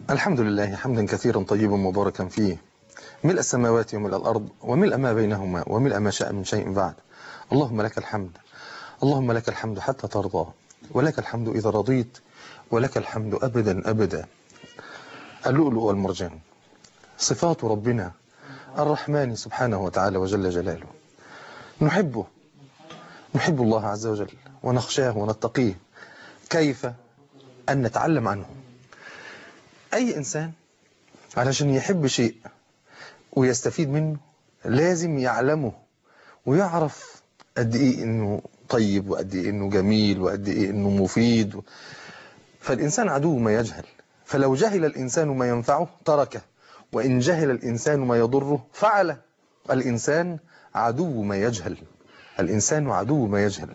الحمد لله حمدا كثيرا طيبا مباركا فيه ملء السماوات وملء الأرض وملء ما بينهما وملء ما شاء من شيء بعد اللهم لك الحمد اللهم لك الحمد حتى ترضى ولك الحمد إذا رضيت ولك الحمد أبدا أبدا اللؤلؤ والمرجان صفات ربنا الرحمن سبحانه وتعالى وجل جلاله نحبه نحب الله عز وجل ونخشاه ونتقيه كيف أن نتعلم عنه أي إنسان علشان يحب شيء ويستفيد منه لازم يعلمه ويعرف قد إيه إنه طيب وقد إيه إنه جميل وقد إيه إنه مفيد فالإنسان عدو ما يجهل فلو جهل الإنسان ما ينفعه تركه وإن جهل الإنسان ما يضره فعله الإنسان عدو ما يجهل الإنسان عدو ما يجهل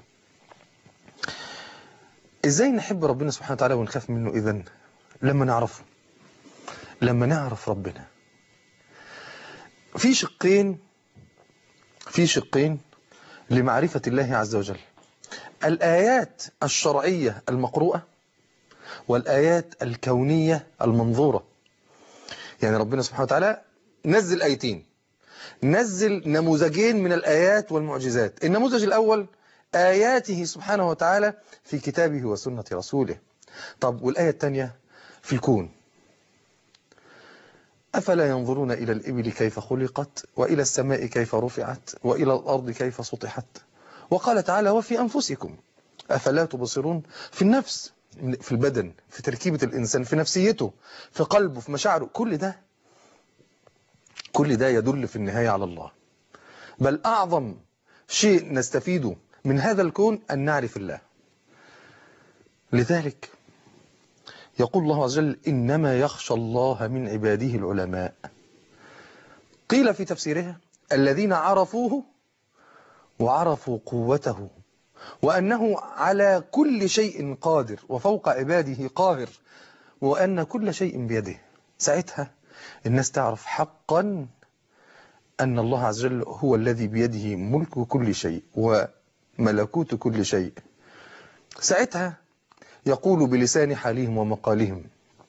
إزاي نحب ربنا سبحانه وتعالى ونخاف منه إذن لما نعرفه لما نعرف ربنا في شقين في شقين لمعرفة الله عز وجل الآيات الشرعية المقروءة والآيات الكونية المنظورة يعني ربنا سبحانه وتعالى نزل آيتين نزل نموذجين من الآيات والمعجزات النموذج الأول آياته سبحانه وتعالى في كتابه وسنة رسوله طب والآية الثانية في الكون أفلا ينظرون إلى الإبل كيف خلقت وإلى السماء كيف رفعت وإلى الأرض كيف سطحت وقال تعالى وفي أنفسكم أفلا تبصرون في النفس في البدن في تركيبة الإنسان في نفسيته في قلبه في مشاعره كل ده كل ده يدل في النهاية على الله بل أعظم شيء نستفيده من هذا الكون أن نعرف الله لذلك يقول الله عز وجل إنما يخشى الله من عباده العلماء قيل في تفسيرها الذين عرفوه وعرفوا قوته وأنه على كل شيء قادر وفوق عباده قاهر وأن كل شيء بيده ساعتها الناس تعرف حقا أن الله عز وجل هو الذي بيده ملك كل شيء وملكوت كل شيء ساعتها يقول بلسان حالهم ومقالهم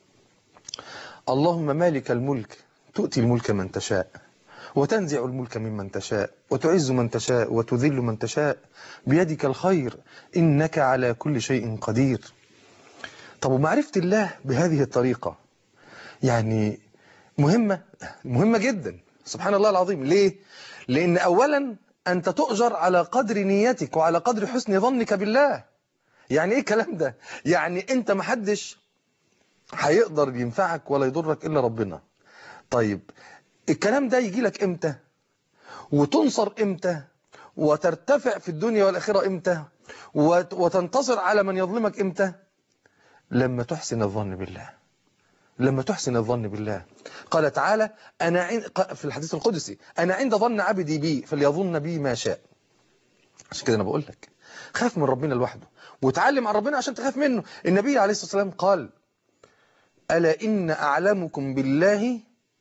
اللهم مالك الملك تؤتي الملك من تشاء وتنزع الملك ممن تشاء وتعز من تشاء وتذل من تشاء بيدك الخير إنك على كل شيء قدير طب ومعرفة الله بهذه الطريقة يعني مهمة مهمة جدا سبحان الله العظيم ليه؟ لأن أولا أنت تؤجر على قدر نيتك وعلى قدر حسن ظنك بالله يعني إيه الكلام ده؟ يعني أنت محدش هيقدر ينفعك ولا يضرك إلا ربنا طيب الكلام ده يجي لك إمتى؟ وتنصر إمتى؟ وترتفع في الدنيا والآخرة إمتى؟ وتنتصر على من يظلمك إمتى؟ لما تحسن الظن بالله لما تحسن الظن بالله قال تعالى أنا عند في الحديث القدسي أنا عند ظن عبدي بي فليظن بي ما شاء عشان كده أنا بقول لك خاف من ربنا لوحده وتعلم عن ربنا عشان تخاف منه النبي عليه الصلاة والسلام قال ألا إن أعلمكم بالله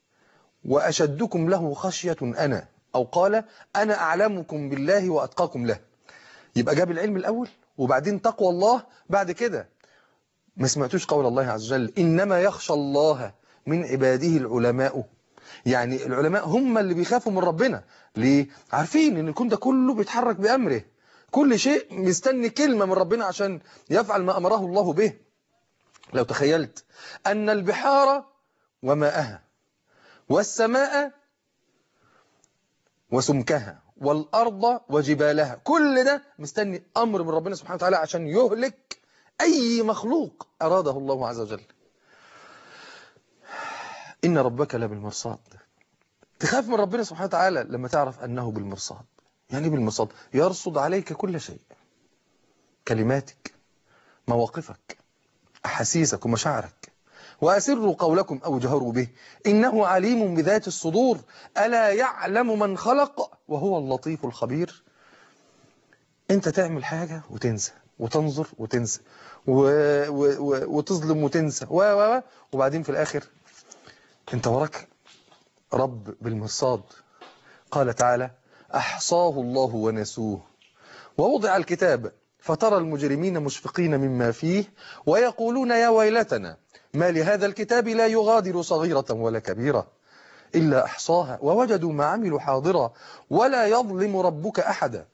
وأشدكم له خشية أنا أو قال أنا أعلمكم بالله وأتقاكم له يبقى جاب العلم الأول وبعدين تقوى الله بعد كده ما سمعتوش قول الله عز وجل إنما يخشى الله من عباده العلماء يعني العلماء هم اللي بيخافوا من ربنا ليه؟ عارفين ان الكون ده كله بيتحرك بأمره كل شيء مستني كلمة من ربنا عشان يفعل ما أمره الله به لو تخيلت أن البحار وماءها والسماء وسمكها والأرض وجبالها كل ده مستني أمر من ربنا سبحانه وتعالى عشان يهلك أي مخلوق أراده الله عز وجل إن ربك لبالمرصاد تخاف من ربنا سبحانه وتعالى لما تعرف أنه بالمرصاد يعني بالمرصاد يرصد عليك كل شيء كلماتك مواقفك أحاسيسك ومشاعرك وأسروا قولكم أو جهروا به إنه عليم بذات الصدور ألا يعلم من خلق وهو اللطيف الخبير أنت تعمل حاجة وتنسى وتنظر وتنسى و... و... و... وتظلم وتنسى و... و... وبعدين في الآخر أنت وراك رب بالمرصاد قال تعالى أحصاه الله ونسوه ووضع الكتاب فترى المجرمين مشفقين مما فيه ويقولون يا ويلتنا ما لهذا الكتاب لا يغادر صغيرة ولا كبيرة إلا أحصاها ووجدوا ما عملوا حاضرا ولا يظلم ربك أحدا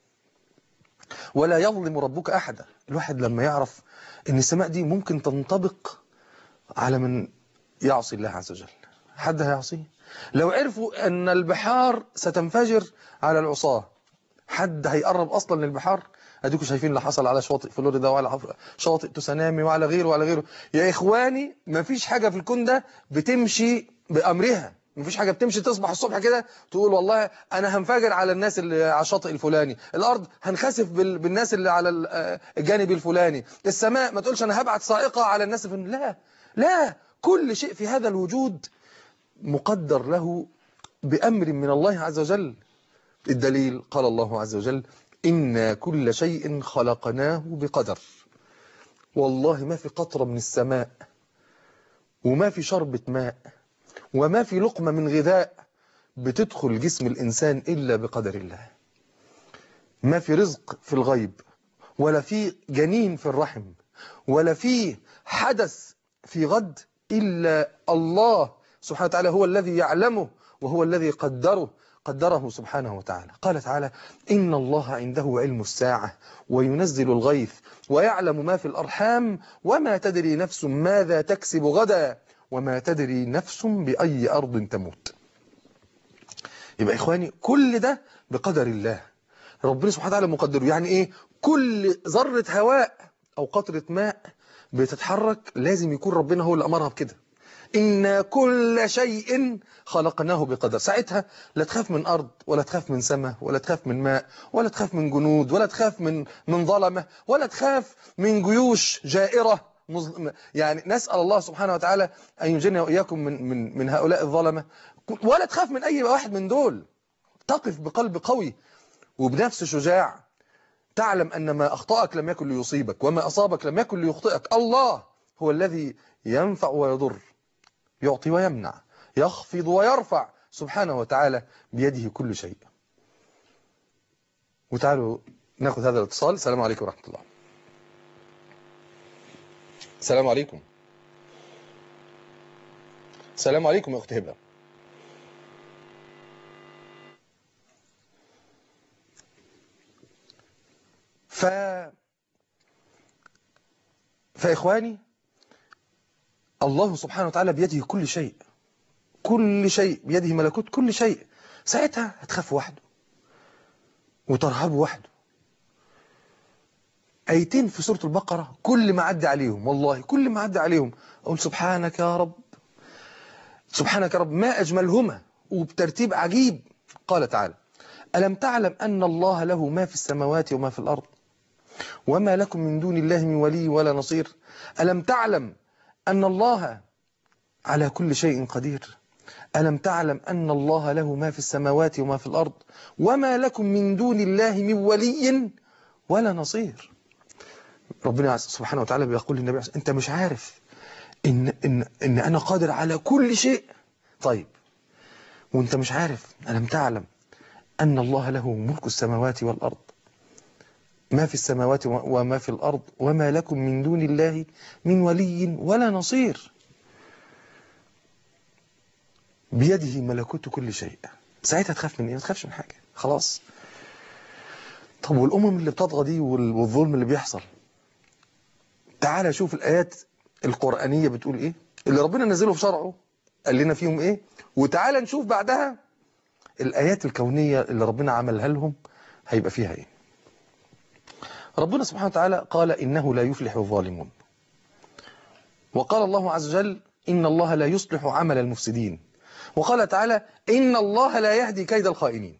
ولا يظلم ربك أحدا الواحد لما يعرف أن السماء دي ممكن تنطبق على من يعصي الله عز وجل حد هيعصيه لو عرفوا أن البحار ستنفجر على العصاة حد هيقرب أصلا للبحار اديكم شايفين اللي حصل على شاطئ فلوريدا وعلى شاطئ تسونامي وعلى غيره وعلى غيره يا إخواني ما فيش حاجة في الكون ده بتمشي بأمرها مفيش حاجة بتمشي تصبح الصبح كده تقول والله أنا هنفجر على الناس اللي على الشاطئ الفلاني الأرض هنخسف بال... بالناس اللي على الجانب الفلاني السماء ما تقولش أنا هبعت صاعقة على الناس في لا لا كل شيء في هذا الوجود مقدر له بأمر من الله عز وجل الدليل قال الله عز وجل إن كل شيء خلقناه بقدر والله ما في قطرة من السماء وما في شربة ماء وما في لقمة من غذاء بتدخل جسم الإنسان إلا بقدر الله ما في رزق في الغيب ولا في جنين في الرحم ولا في حدث في غد إلا الله سبحانه وتعالى هو الذي يعلمه وهو الذي قدره قدره سبحانه وتعالى قال تعالى إن الله عنده علم الساعة وينزل الغيث ويعلم ما في الأرحام وما تدري نفس ماذا تكسب غدا وما تدري نفس بأي أرض تموت يبقى إخواني كل ده بقدر الله ربنا سبحانه وتعالى مقدره يعني إيه كل ذرة هواء أو قطرة ماء بتتحرك لازم يكون ربنا هو اللي أمرها بكده إن كل شيء خلقناه بقدر ساعتها لا تخاف من أرض ولا تخاف من سماء ولا تخاف من ماء ولا تخاف من جنود ولا تخاف من من ظلمة ولا تخاف من جيوش جائرة يعني نسأل الله سبحانه وتعالى أن يجننا وإياكم من, من, من هؤلاء الظلمة ولا تخاف من أي واحد من دول تقف بقلب قوي وبنفس شجاع تعلم أن ما أخطأك لم يكن ليصيبك وما أصابك لم يكن ليخطئك الله هو الذي ينفع ويضر يعطي ويمنع يخفض ويرفع سبحانه وتعالى بيده كل شيء وتعالوا ناخذ هذا الاتصال السلام عليكم ورحمة الله السلام عليكم السلام عليكم يا أخت هبة ف فإخواني الله سبحانه وتعالى بيده كل شيء كل شيء بيده ملكوت كل شيء ساعتها هتخاف وحده وترهب وحده ايتين في سورة البقرة كل ما عدى عليهم والله كل ما عدى عليهم اقول سبحانك يا رب سبحانك يا رب ما اجملهما وبترتيب عجيب قال تعالى ألم تعلم أن الله له ما في السماوات وما في الأرض وما لكم من دون الله من ولي ولا نصير ألم تعلم أن الله على كل شيء قدير ألم تعلم أن الله له ما في السماوات وما في الأرض وما لكم من دون الله من ولي ولا نصير ربنا سبحانه وتعالى بيقول للنبي أنت مش عارف إن, إن, إن أنا قادر على كل شيء طيب وأنت مش عارف ألم تعلم أن الله له ملك السماوات والأرض ما في السماوات وما في الأرض وما لكم من دون الله من ولي ولا نصير بيده ملكوت كل شيء ساعتها تخاف من ايه ما تخافش من حاجة خلاص طب والأمم اللي بتطغى دي والظلم اللي بيحصل تعال شوف الآيات القرآنية بتقول ايه اللي ربنا نزله في شرعه قال لنا فيهم ايه وتعال نشوف بعدها الآيات الكونية اللي ربنا عملها لهم هيبقى فيها ايه ربنا سبحانه وتعالى قال إنه لا يفلح الظالمون وقال الله عز وجل إن الله لا يصلح عمل المفسدين وقال تعالى إن الله لا يهدي كيد الخائنين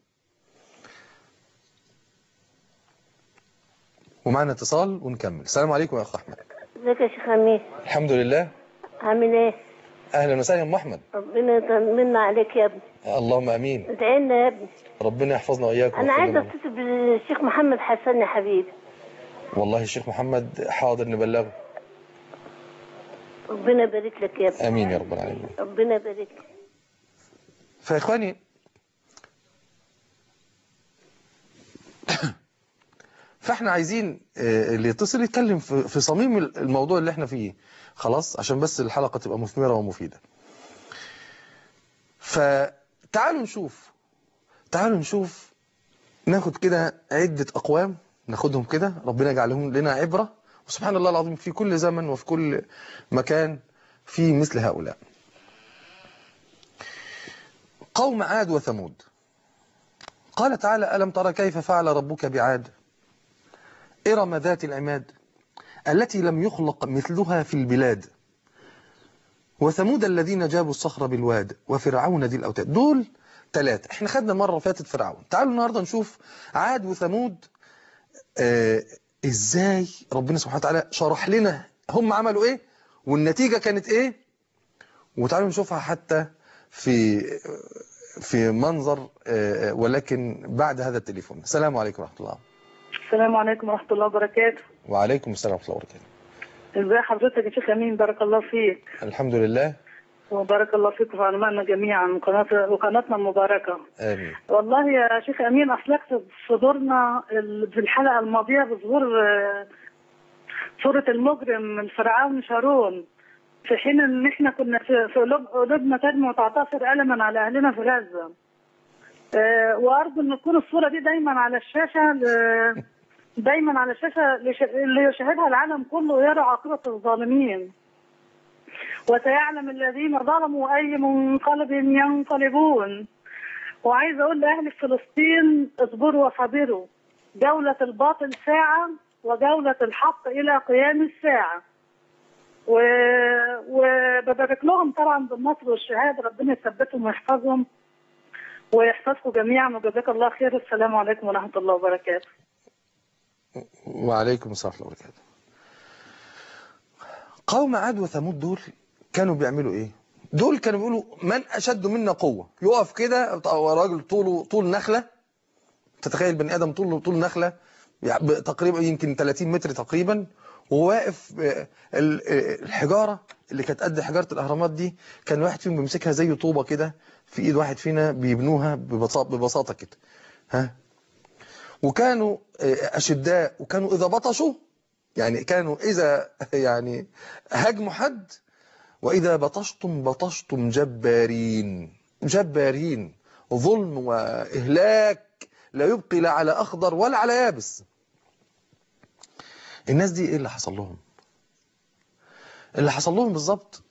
ومعنا اتصال ونكمل السلام عليكم يا أخ أحمد ازيك يا شيخ امين الحمد لله عامل ايه أهلا وسهلا يا أم أحمد ربنا يطمنا عليك يا ابني اللهم أمين ادعي لنا يا ابني ربنا يحفظنا وإياكم انا ويحفظنا عايزه وإياكم. اتصل بالشيخ محمد حسن يا حبيبي والله الشيخ محمد حاضر نبلغه ربنا يبارك لك يا ابني آمين يا رب العالمين ربنا يبارك لك فإخواني فاحنا عايزين آه، اللي يتصل يتكلم في في صميم الموضوع اللي احنا فيه خلاص عشان بس الحلقة تبقى مثمرة ومفيدة فتعالوا نشوف تعالوا نشوف ناخد كده عدة أقوام ناخدهم كده ربنا يجعلهم لنا عبرة وسبحان الله العظيم في كل زمن وفي كل مكان في مثل هؤلاء قوم عاد وثمود قال تعالى ألم ترى كيف فعل ربك بعاد إرم ذات العماد التي لم يخلق مثلها في البلاد وثمود الذين جابوا الصخر بالواد وفرعون ذي الأوتاد دول ثلاثة احنا خدنا المرة اللي فاتت فرعون تعالوا النهاردة نشوف عاد وثمود آه ازاي ربنا سبحانه وتعالى شرح لنا هم عملوا ايه والنتيجة كانت ايه وتعالوا نشوفها حتى في في منظر آه، ولكن بعد هذا التليفون السلام عليكم ورحمة الله السلام عليكم ورحمة الله وبركاته وعليكم السلام ورحمة الله وبركاته ازي حضرتك يا شيخ امين بارك الله فيك الحمد لله وبارك الله فيك وفي علمائنا جميعا وقناة وقناتنا المباركة آمين والله يا شيخ امين اصلك صدورنا ال- في الحلقة الماضية بظهور آه، سورة المجرم من فرعون شارون في حين ان احنا كنا في في قلوب قلوبنا تدمع وتعتصر الما على اهلنا في غزة آه، وارجو ان تكون الصورة دي دايما على الشاشة ل- دايما على الشاشة لش- اللي يشاهدها العالم كله ويرى عاقبة الظالمين وسيعلم الذين ظلموا أي منقلب ينقلبون وعايز أقول لأهل فلسطين اصبروا وصبروا جولة الباطل ساعة وجولة الحق إلى قيام الساعة و... وببارك لهم طبعا بالنصر والشهادة ربنا يثبتهم ويحفظهم ويحفظكم جميعا وجزاك الله خير السلام عليكم ورحمة الله وبركاته وعليكم السلام ورحمة الله وبركاته قوم عاد وثمود دول كانوا بيعملوا ايه دول كانوا بيقولوا من اشد منا قوة يقف كده راجل طوله طول نخلة تتخيل بني ادم طوله طول نخلة يعني ب- تقريبا يمكن 30 متر تقريبا وواقف آه، ال- آه، الحجارة اللي كانت قد حجارة الاهرامات دي كان واحد فيهم بيمسكها زي طوبة كده في ايد واحد فينا بيبنوها ببساطة, ببساطة كده ها وكانوا آه، أشداء وكانوا إذا بطشوا يعني كانوا إذا يعني هاجموا حد وإذا بطشتم بطشتم جبارين جبارين ظلم وإهلاك لا يبقي لا على أخضر ولا على يابس الناس دي إيه اللي حصل لهم اللي حصل لهم بالظبط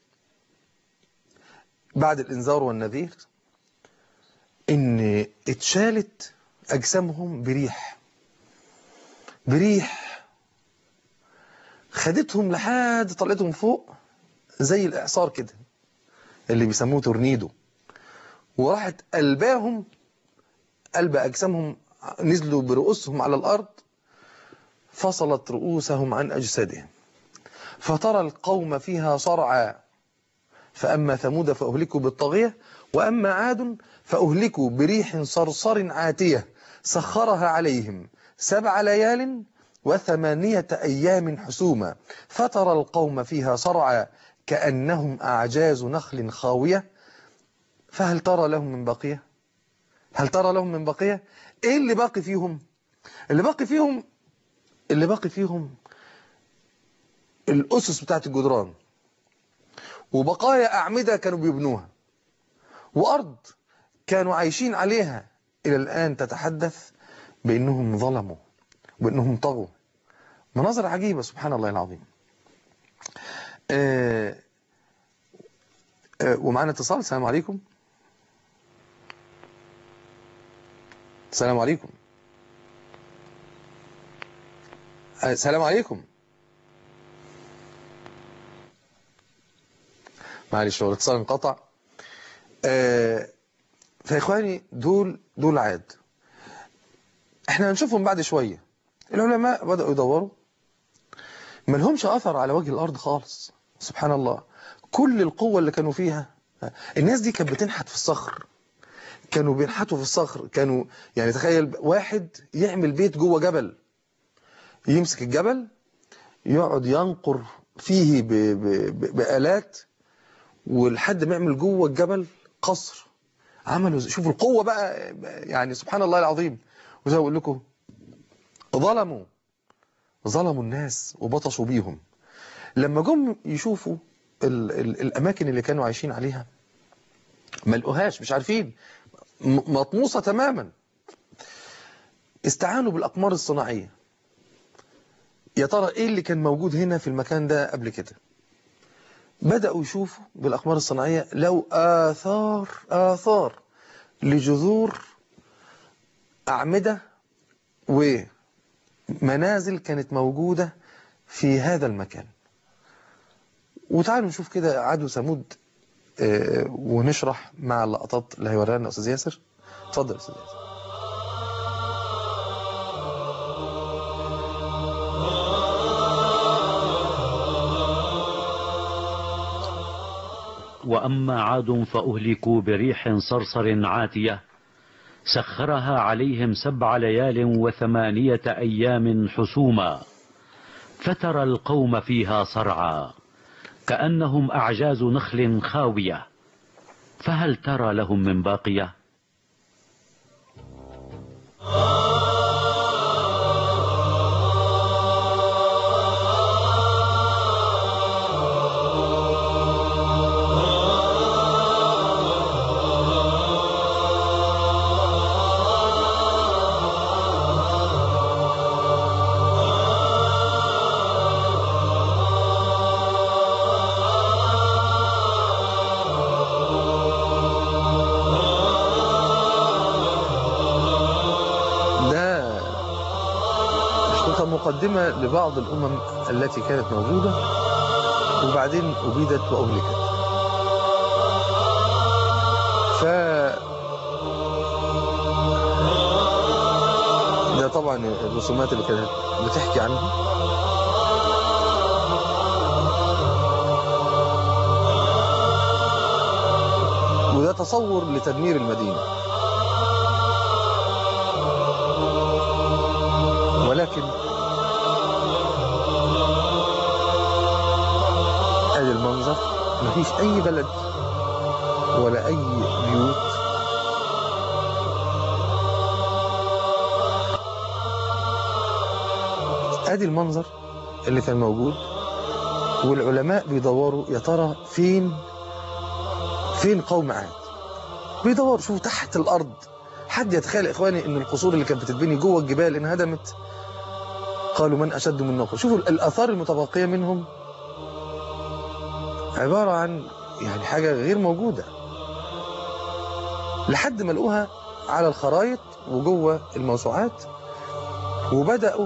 بعد الإنذار والنذير إن اتشالت أجسامهم بريح بريح خدتهم لحد طلعتهم فوق زي الإعصار كده اللي بيسموه تورنيدو وراحت قلباهم قلب أجسامهم نزلوا برؤوسهم على الأرض فصلت رؤوسهم عن أجسادهم فترى القوم فيها صرعى فأما ثمود فأهلكوا بالطاغية وأما عاد فأهلكوا بريح صرصر عاتية سخرها عليهم سبع ليال وثمانية أيام حسوما فترى القوم فيها صرعى كأنهم أعجاز نخل خاوية فهل ترى لهم من بقية هل ترى لهم من بقية إيه اللي باقي فيهم اللي باقي فيهم اللي باقي فيهم الأسس بتاعت الجدران وبقايا أعمدة كانوا بيبنوها وأرض كانوا عايشين عليها إلى الآن تتحدث بأنهم ظلموا وبأنهم طغوا مناظر عجيبة سبحان الله العظيم آه آه ومعنا اتصال السلام عليكم السلام عليكم آه، السلام عليكم معلش هو الاتصال انقطع آه، فإخواني دول دول عاد احنا هنشوفهم بعد شوية العلماء بدأوا يدوروا ما لهمش أثر على وجه الأرض خالص سبحان الله كل القوة اللي كانوا فيها الناس دي كانت بتنحت في الصخر كانوا بينحتوا في الصخر كانوا يعني تخيل واحد يعمل بيت جوه جبل يمسك الجبل يقعد ينقر فيه ب- ب- ب- بآلات ولحد ما يعمل جوه الجبل قصر عملوا زي- شوفوا القوة بقى يعني سبحان الله العظيم وزي ما بقول لكم ظلموا ظلموا الناس وبطشوا بيهم لما جم يشوفوا ال ال الأماكن اللي كانوا عايشين عليها ما لقوهاش مش عارفين م- مطموسة تماما استعانوا بالأقمار الصناعية يا ترى ايه اللي كان موجود هنا في المكان ده قبل كده بدأوا يشوفوا بالأقمار الصناعية لو آثار آثار لجذور أعمدة ومنازل كانت موجودة في هذا المكان وتعالوا نشوف كده عدو ثمود آه، ونشرح مع اللقطات اللي هيوريها لنا أستاذ ياسر اتفضل يا أستاذ ياسر وأما عاد فأهلكوا بريح صرصر عاتية سخرها عليهم سبع ليال وثمانية أيام حسوما فترى القوم فيها صرعى كأنهم أعجاز نخل خاوية فهل ترى لهم من باقية ده نقطة مقدمة لبعض الأمم التي كانت موجودة وبعدين أبيدت وأهلكت ف ده طبعا الرسومات اللي كانت بتحكي عنها وده تصور لتدمير المدينة ولكن ادي المنظر مفيش اي بلد ولا اي بيوت ادي المنظر اللي كان موجود والعلماء بيدوروا يا ترى فين فين قوم عاد بيدوروا شوفوا تحت الارض حد يتخيل يا اخواني ان القصور اللي كانت بتتبني جوه الجبال انهدمت قالوا من اشد منا قوه شوفوا الاثار المتبقيه منهم عباره عن يعني حاجه غير موجوده لحد ما لقوها على الخرايط وجوه الموسوعات وبداوا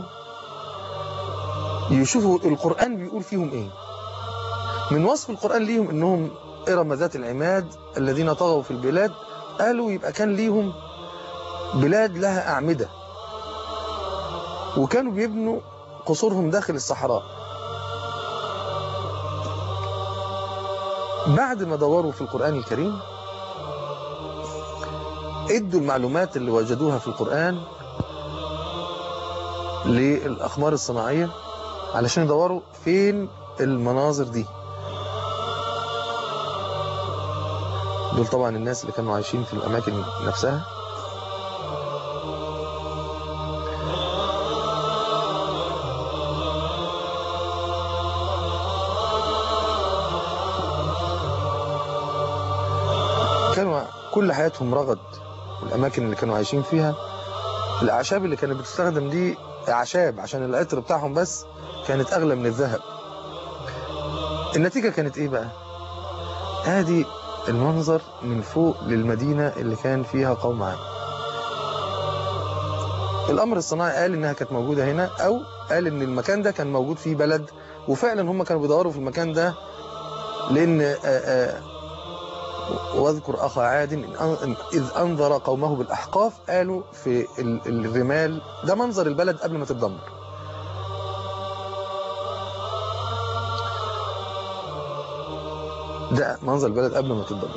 يشوفوا القران بيقول فيهم ايه من وصف القران ليهم انهم ارم ذات العماد الذين طغوا في البلاد قالوا يبقى كان ليهم بلاد لها أعمدة وكانوا بيبنوا قصورهم داخل الصحراء بعد ما دوروا في القرآن الكريم ادوا المعلومات اللي وجدوها في القرآن للأقمار الصناعية علشان يدوروا فين المناظر دي دول طبعا الناس اللي كانوا عايشين في الأماكن نفسها كانوا كل حياتهم رغد والأماكن اللي كانوا عايشين فيها الأعشاب اللي كانت بتستخدم دي أعشاب عشان العطر بتاعهم بس كانت أغلى من الذهب النتيجة كانت إيه بقى؟ ادي المنظر من فوق للمدينة اللي كان فيها قوم عاد الأمر الصناعي قال إنها كانت موجودة هنا أو قال إن المكان ده كان موجود فيه بلد وفعلا هم كانوا بيدوروا في المكان ده لأن آآ آآ واذكر أخا عاد إن- إذ أنذر قومه بالأحقاف قالوا في ال- الرمال ده منظر البلد قبل ما تتدمر ده منظر البلد قبل ما تتدمر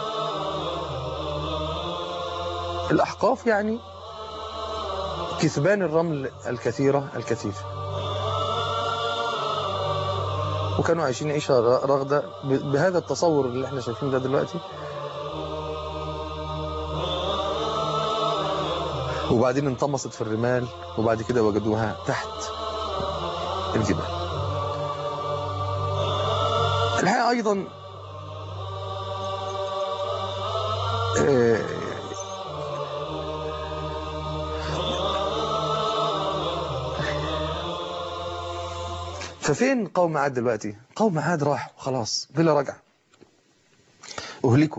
الأحقاف يعني كثبان الرمل الكثيرة الكثيفة وكانوا عايشين عيشة ر- رغدة ب- بهذا التصور اللي احنا شايفينه ده دلوقتي وبعدين انطمست في الرمال وبعد كده وجدوها تحت الجبال الحقيقة أيضا آه، ففين قوم عاد دلوقتي قوم عاد راح خلاص بلا رجعة أهلكوا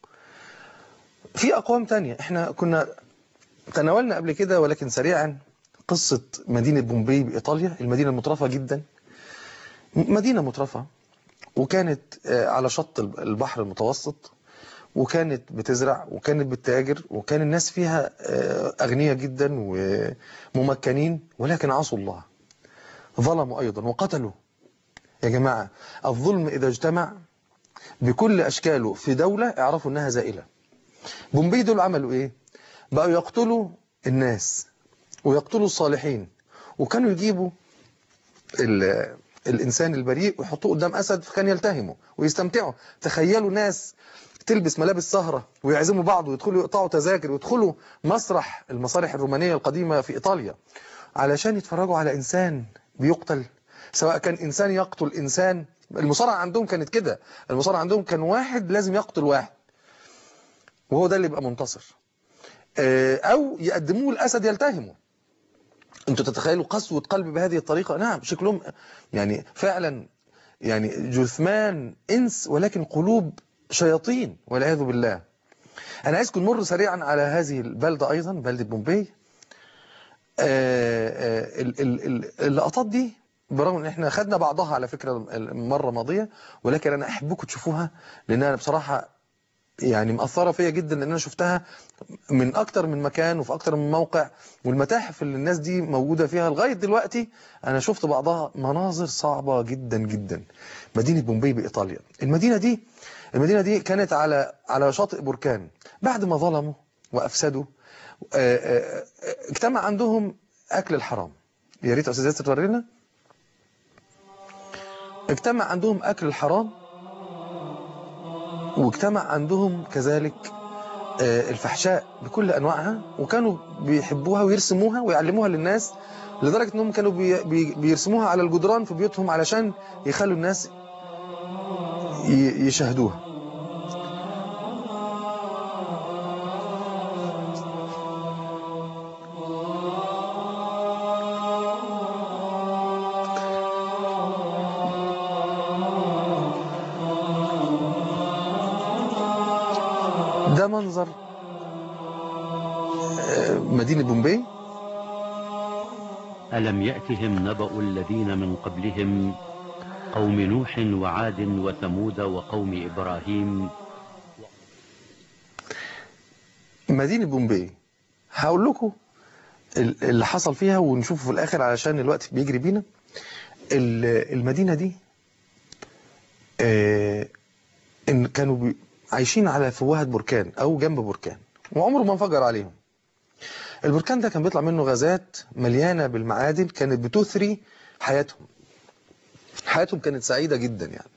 في أقوام تانية احنا كنا تناولنا قبل كده ولكن سريعا قصة مدينة بومبي بإيطاليا المدينة المترفة جدا مدينة مترفة وكانت آه، على شط البحر المتوسط وكانت بتزرع وكانت بتتاجر وكان الناس فيها آه، أغنياء جدا وممكنين ولكن عصوا الله ظلموا أيضا وقتلوا يا جماعة الظلم إذا اجتمع بكل أشكاله في دولة اعرفوا أنها زائلة بومبي دول عملوا إيه بقوا يقتلوا الناس ويقتلوا الصالحين وكانوا يجيبوا ال- الإنسان البريء ويحطوه قدام أسد فكان يلتهموا ويستمتعوا تخيلوا ناس تلبس ملابس سهرة ويعزموا بعض ويدخلوا يقطعوا تذاكر ويدخلوا مسرح المسارح الرومانية القديمة في إيطاليا علشان يتفرجوا على إنسان بيقتل سواء كان إنسان يقتل إنسان المصارعة عندهم كانت كده المصارعة عندهم كان واحد لازم يقتل واحد وهو ده اللي يبقى منتصر آه، أو يقدموه الأسد يلتهمه انتوا تتخيلوا قسوة قلب بهذه الطريقة نعم شكلهم يعني فعلا يعني جثمان إنس ولكن قلوب شياطين والعياذ بالله أنا عايزكم نمر سريعا على هذه البلدة أيضا بلدة بومبي آه، آه، ال- ال- ال- اللقطات دي برغم ان احنا خدنا بعضها على فكرة المرة الماضية ولكن انا احبكم تشوفوها لان انا بصراحة يعني مأثرة فيا جدا لان انا شفتها من اكتر من مكان وفي اكتر من موقع والمتاحف اللي الناس دي موجودة فيها لغاية دلوقتي انا شفت بعضها مناظر صعبة جدا جدا مدينة بومبي بإيطاليا المدينة دي المدينة دي كانت على على شاطئ بركان بعد ما ظلموا وافسدوا آه، آه، آه، اجتمع عندهم اكل الحرام يا ريت يا استاذ ياسر تورينا اجتمع عندهم اكل الحرام واجتمع عندهم كذلك آه، الفحشاء بكل انواعها وكانوا بيحبوها ويرسموها ويعلموها للناس لدرجة انهم كانوا بي بي بيرسموها على الجدران في بيوتهم علشان يخلوا الناس ي- يشاهدوها ده منظر آه، مدينة بومبي ألم يأتهم نبأ الذين من قبلهم قوم نوح وعاد وثمود وقوم إبراهيم مدينة بومبي هقول لكم ال- اللي حصل فيها ونشوفه في الآخر علشان الوقت بيجري بينا ال- المدينة دي آه، إن كانوا بي- عايشين على فوهة بركان أو جنب بركان وعمره ما انفجر عليهم البركان ده كان بيطلع منه غازات مليانة بالمعادن كانت بتثري حياتهم حياتهم كانت سعيدة جدا يعني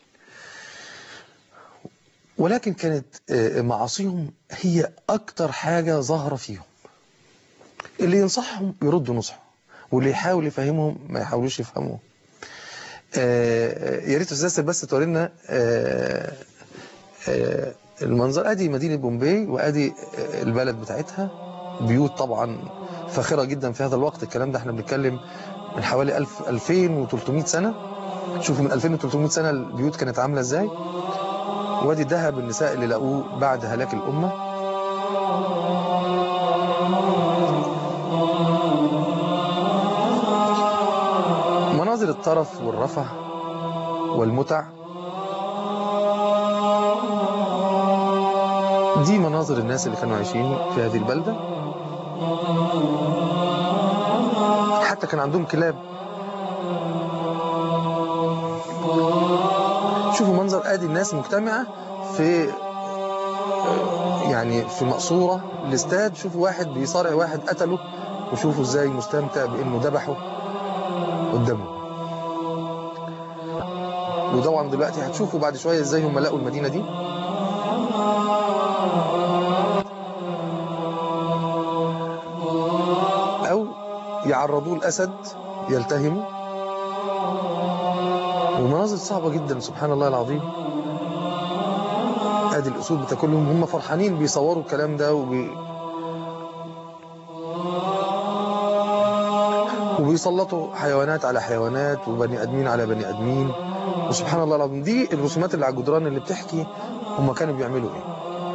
ولكن كانت آه، معاصيهم هي أكتر حاجة ظاهرة فيهم اللي ينصحهم يردوا نصحه واللي يحاول يفهمهم ما يحاولوش يفهموه آه، آه، يا ريت استاذ ياسر بس تورينا آه، آه، المنظر ادي مدينة بومبي وادي آه، البلد بتاعتها بيوت طبعا فاخرة جدا في هذا الوقت الكلام ده احنا بنتكلم من حوالي 1000 2300 سنة شوفوا من 2300 سنة البيوت كانت عاملة ازاي وادي ذهب النساء اللي لقوه بعد هلاك الأمة مناظر الطرف والرفه والمتع دي مناظر الناس اللي كانوا عايشين في هذه البلدة حتى كان عندهم كلاب شوفوا منظر ادي الناس مجتمعة في يعني في مقصورة الاستاد شوفوا واحد بيصارع واحد قتله وشوفوا ازاي مستمتع بانه ذبحه قدامه وطبعا دلوقتي هتشوفوا بعد شوية ازاي هم لقوا المدينة دي او يعرضوه الاسد يلتهمه ومناظر صعبة جدا سبحان الله العظيم ادي الاسود بتاكلهم هم فرحانين بيصوروا الكلام ده وبي وبيسلطوا حيوانات على حيوانات وبني ادمين على بني ادمين وسبحان الله العظيم دي الرسومات اللي على الجدران اللي بتحكي هم كانوا بيعملوا ايه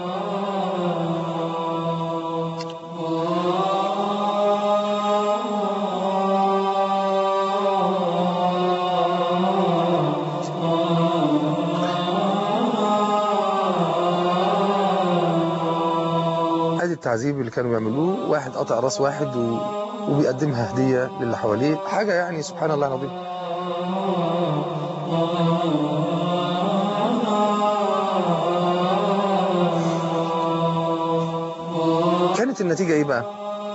ادي التعذيب اللي كانوا بيعملوه واحد قطع راس واحد و... وبيقدمها هدية للي حواليه حاجة يعني سبحان الله العظيم كانت النتيجة ايه بقى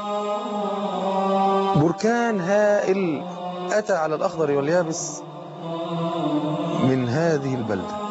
بركان هائل اتى على الاخضر واليابس من هذه البلده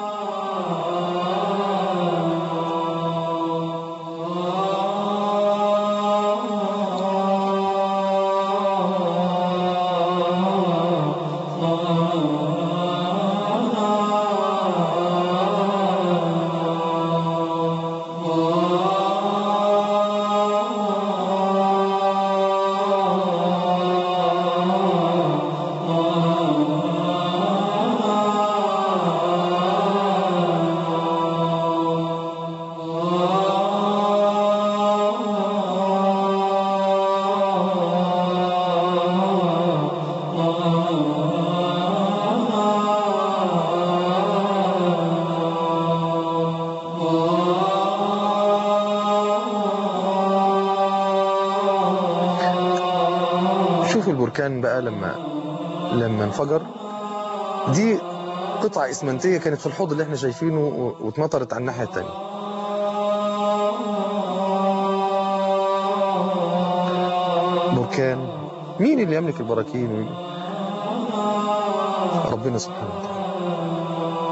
شوفوا البركان بقى لما لما انفجر دي قطعة اسمنتية كانت في الحوض اللي احنا شايفينه و- واتمطرت على الناحية التانية بركان مين اللي يملك البراكين ومين؟ ربنا سبحانه وتعالى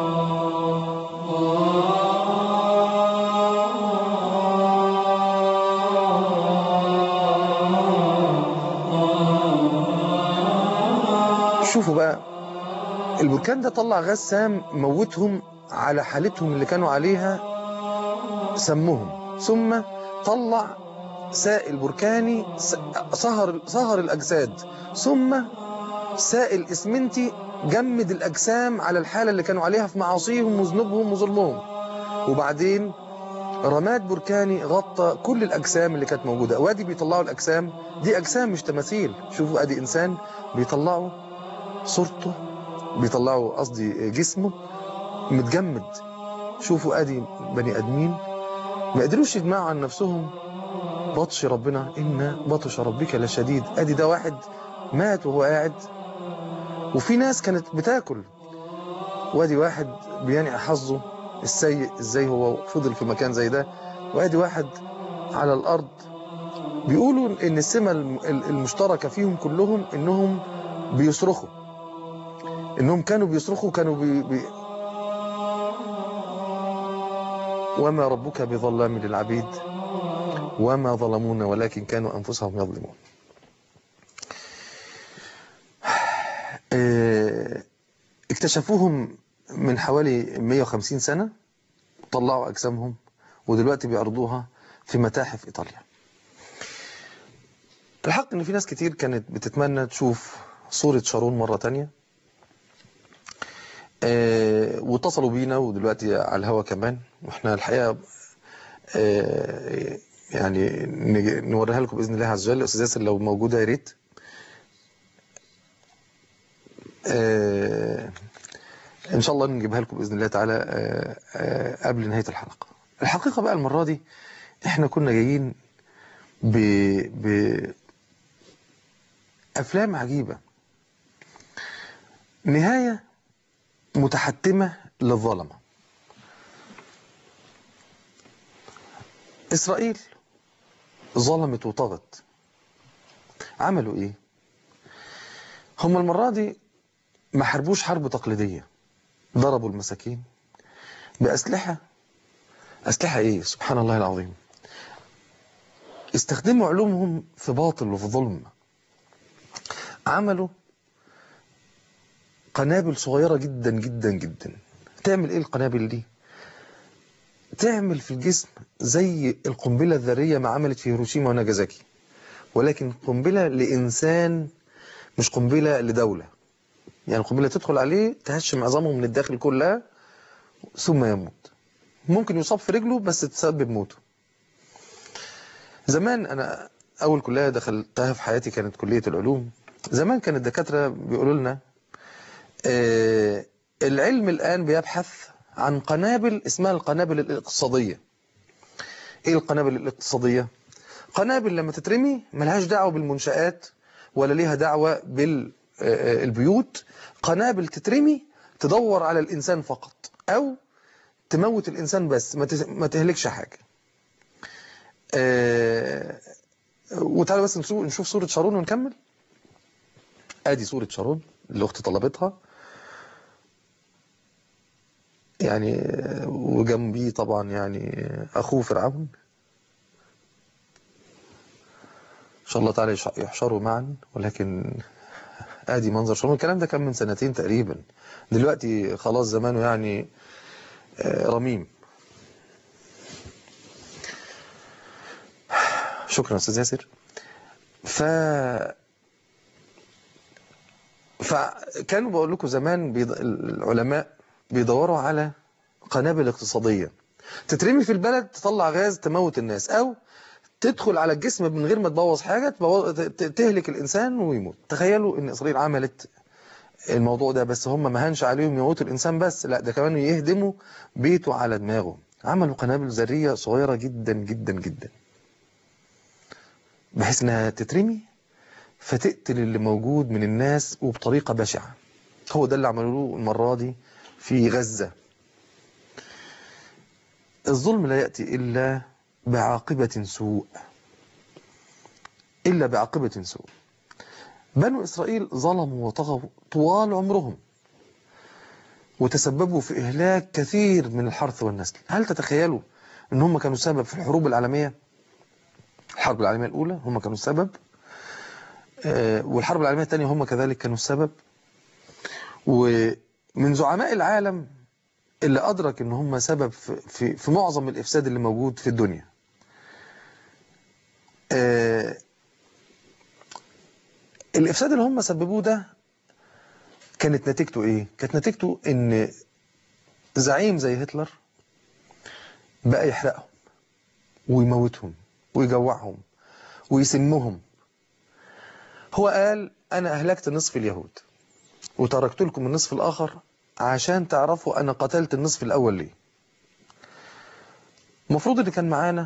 شوفوا بقى البركان ده طلع غاز سام موتهم على حالتهم اللي كانوا عليها سمهم ثم طلع سائل بركاني س- صهر صهر الاجساد ثم سائل اسمنتي جمد الاجسام على الحاله اللي كانوا عليها في معاصيهم وذنوبهم وظلمهم وبعدين رماد بركاني غطى كل الاجسام اللي كانت موجوده وادي بيطلعوا الاجسام دي اجسام مش تماثيل شوفوا ادي انسان بيطلعوا صورته بيطلعوا قصدي جسمه متجمد شوفوا ادي بني ادمين ما قدروش يجمعوا عن نفسهم بطش ربنا ان بطش ربك لشديد ادي ده واحد مات وهو قاعد وفي ناس كانت بتاكل وادي واحد بينعي حظه السيء ازاي هو فضل في مكان زي ده وادي واحد على الارض بيقولوا ان السمة الم- المشتركة فيهم كلهم انهم بيصرخوا انهم كانوا بيصرخوا كانوا بي بي وما ربك بظلام للعبيد وما ظلمونا ولكن كانوا انفسهم يظلمون آه، اكتشفوهم من حوالي 150 سنة طلعوا أجسامهم ودلوقتي بيعرضوها في متاحف إيطاليا الحق إن في ناس كتير كانت بتتمنى تشوف صورة شارون مرة تانية آه، واتصلوا بينا ودلوقتي على الهوا كمان واحنا الحقيقة آه، يعني نج- نوريها لكم بإذن الله عز وجل أستاذ ياسر لو موجودة يا ريت آه، ان شاء الله نجيبها لكم باذن الله تعالى آه، آه، قبل نهايه الحلقه الحقيقه بقى المره دي احنا كنا جايين ب ب افلام عجيبه نهايه متحتمه للظلمه اسرائيل ظلمت وطغت عملوا ايه هم المره دي ما حاربوش حرب تقليديه ضربوا المساكين بأسلحة أسلحة إيه سبحان الله العظيم استخدموا علومهم في باطل وفي ظلم عملوا قنابل صغيرة جدا جدا جدا تعمل ايه القنابل دي تعمل في الجسم زي القنبلة الذرية ما عملت في هيروشيما وناجازاكي ولكن قنبلة لإنسان مش قنبلة لدولة يعني القنبلة تدخل عليه تهشم عظامه من الداخل كلها ثم يموت ممكن يصاب في رجله بس تسبب موته زمان أنا أول كلية دخلتها في حياتي كانت كلية العلوم زمان كان الدكاترة بيقولوا لنا آه، العلم الآن بيبحث عن قنابل اسمها القنابل الاقتصادية ايه القنابل الاقتصادية قنابل لما تترمي ملهاش دعوة بالمنشآت ولا ليها دعوة بالبيوت قنابل تترمي تدور على الإنسان فقط أو تموت الإنسان بس ما ته- ما تهلكش حاجة آه، وتعالى بس نشوف نشوف صورة شارون ونكمل ادي صورة شارون اللي اختي طلبتها يعني آه، وجنبيه طبعا يعني آه، اخوه فرعون ان شاء الله تعالى يش- يحشروا معا ولكن ادي منظر شارون الكلام ده كان من سنتين تقريبا دلوقتي خلاص زمانه يعني آه، رميم شكرا استاذ ياسر ف فكانوا بقول لكم زمان بيض... العلماء بيدوروا على قنابل اقتصادية تترمي في البلد تطلع غاز تموت الناس او تدخل على الجسم من غير ما تبوظ حاجة تبوظ... ت- تهلك الانسان ويموت تخيلوا ان اسرائيل عملت الموضوع ده بس هم ما هنش عليهم يموتوا الانسان بس لا ده كمان يهدموا بيته على دماغه عملوا قنابل ذرية صغيرة جدا جدا جدا بحيث انها تترمي فتقتل اللي موجود من الناس وبطريقة بشعة هو ده اللي عملوه المرة دي في غزة الظلم لا يأتي إلا بعاقبة سوء إلا بعاقبة سوء بنو إسرائيل ظلموا وطغوا طوال عمرهم وتسببوا في إهلاك كثير من الحرث والنسل هل تتخيلوا أن هم كانوا سبب في الحروب العالمية الحرب العالمية الأولى هم كانوا السبب آه، والحرب العالمية الثانية هم كذلك كانوا السبب ومن زعماء العالم اللي أدرك أن هم سبب في, في, في معظم الإفساد اللي موجود في الدنيا آه، الإفساد اللي هم سببوه ده كانت نتيجته إيه؟ كانت نتيجته أن زعيم زي هتلر بقى يحرقهم ويموتهم ويجوعهم ويسمهم هو قال أنا أهلكت نصف اليهود وتركت لكم النصف الآخر عشان تعرفوا أنا قتلت النصف الأول ليه المفروض اللي كان معانا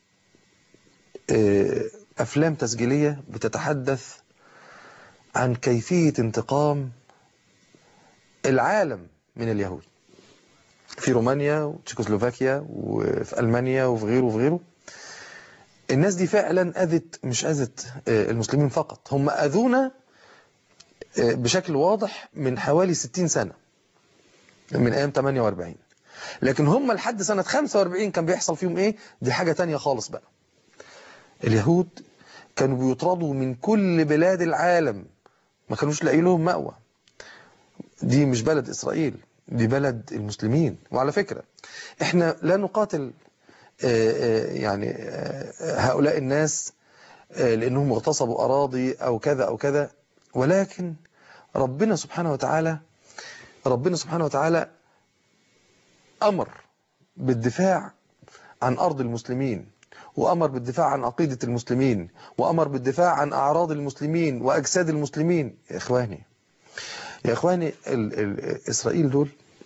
آه، أفلام تسجيلية بتتحدث عن كيفية انتقام العالم من اليهود في رومانيا وتشيكوسلوفاكيا وفي ألمانيا وفي غيره وفي غيره الناس دي فعلا أذت مش أذت آه، المسلمين فقط هم أذونا آه، بشكل واضح من حوالي 60 سنة من أيام 48 لكن هم لحد سنة 45 كان بيحصل فيهم إيه دي حاجة تانية خالص بقى اليهود كانوا بيطردوا من كل بلاد العالم ما كانوش لاقي لهم مأوى دي مش بلد إسرائيل دي بلد المسلمين وعلى فكرة احنا لا نقاتل آه، آه، يعني آه، هؤلاء الناس آه، لأنهم اغتصبوا أراضي أو كذا أو كذا ولكن ربنا سبحانه وتعالى ربنا سبحانه وتعالى أمر بالدفاع عن أرض المسلمين وأمر بالدفاع عن عقيدة المسلمين وأمر بالدفاع عن أعراض المسلمين وأجساد المسلمين يا إخواني يا إخواني ال ال إسرائيل دول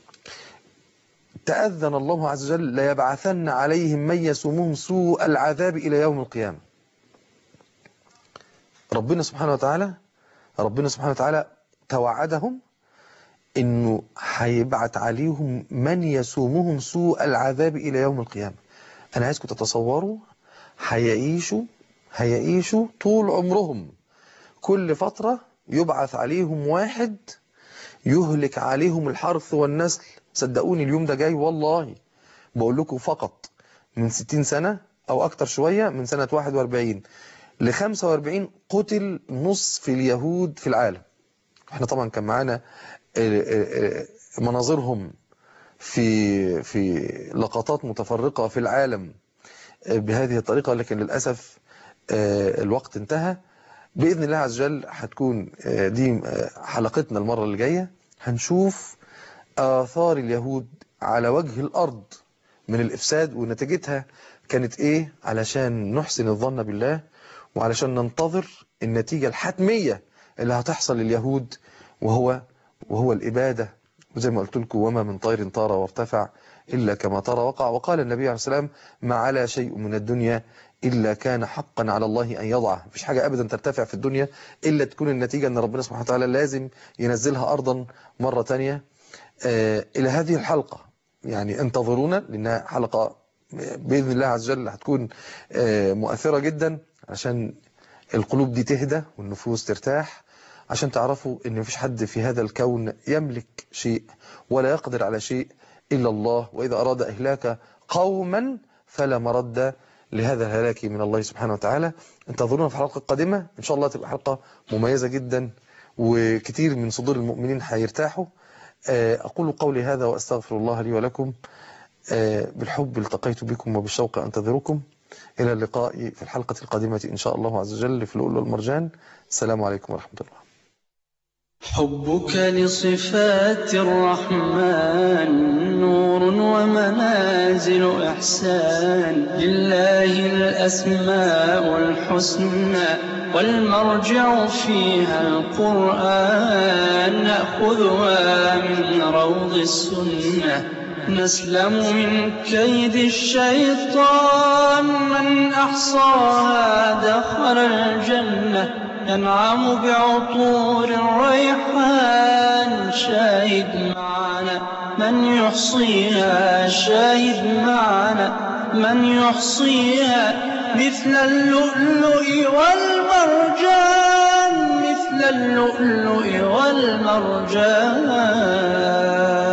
تأذن الله عز وجل ليبعثن عليهم من يسومهم سوء العذاب إلى يوم القيامة ربنا سبحانه وتعالى ربنا سبحانه وتعالى توعدهم انه هيبعت عليهم من يسومهم سوء العذاب الى يوم القيامه انا عايزكم تتصوروا هيعيشوا هيعيشوا طول عمرهم كل فتره يبعث عليهم واحد يهلك عليهم الحرث والنسل صدقوني اليوم ده جاي والله بقول لكم فقط من 60 سنه او اكتر شويه من سنه 41 ل 45 قتل نصف اليهود في العالم احنا طبعا كان معانا آه، آه، مناظرهم في في لقطات متفرقة في العالم آه، بهذه الطريقة لكن للأسف آه، الوقت انتهى بإذن الله عز وجل هتكون آه، دي آه، حلقتنا المرة اللي جاية هنشوف آثار اليهود على وجه الأرض من الإفساد ونتيجتها كانت إيه علشان نحسن الظن بالله وعلشان ننتظر النتيجة الحتمية اللي هتحصل لليهود وهو وهو الإبادة وزي ما قلت لكم وما من طير طار وارتفع إلا كما طار وقع وقال النبي عليه السلام ما على شيء من الدنيا إلا كان حقا على الله أن يضعه مفيش حاجة أبدا ترتفع في الدنيا إلا تكون النتيجة أن ربنا سبحانه وتعالى لازم ينزلها أرضا مرة تانية آه، إلى هذه الحلقة يعني انتظرونا لأنها حلقة بإذن الله عز وجل هتكون آه، مؤثرة جدا عشان القلوب دي تهدى والنفوس ترتاح عشان تعرفوا ان مفيش حد في هذا الكون يملك شيء ولا يقدر على شيء إلا الله وإذا أراد إهلاك قوما فلا مرد لهذا الهلاك من الله سبحانه وتعالى انتظرونا في الحلقة القادمة إن شاء الله تبقى حلقة مميزة جدا وكتير من صدور المؤمنين هيرتاحوا آه، أقول قولي هذا وأستغفر الله لي ولكم آه، بالحب التقيت بكم وبالشوق أنتظركم إلى اللقاء في الحلقة القادمة إن شاء الله عز وجل في اللؤلؤ والمرجان السلام عليكم ورحمة الله حبك لصفات الرحمن نور ومنازل إحسان لله الأسماء الحسنى والمرجع فيها القرآن نأخذها من روض السنة نسلم من كيد الشيطان من أحصاها دخل الجنة ينعم بعطور الريحان شاهد معنا من يحصيها شاهد معنا من يحصيها مثل اللؤلؤ والمرجان مثل اللؤلؤ والمرجان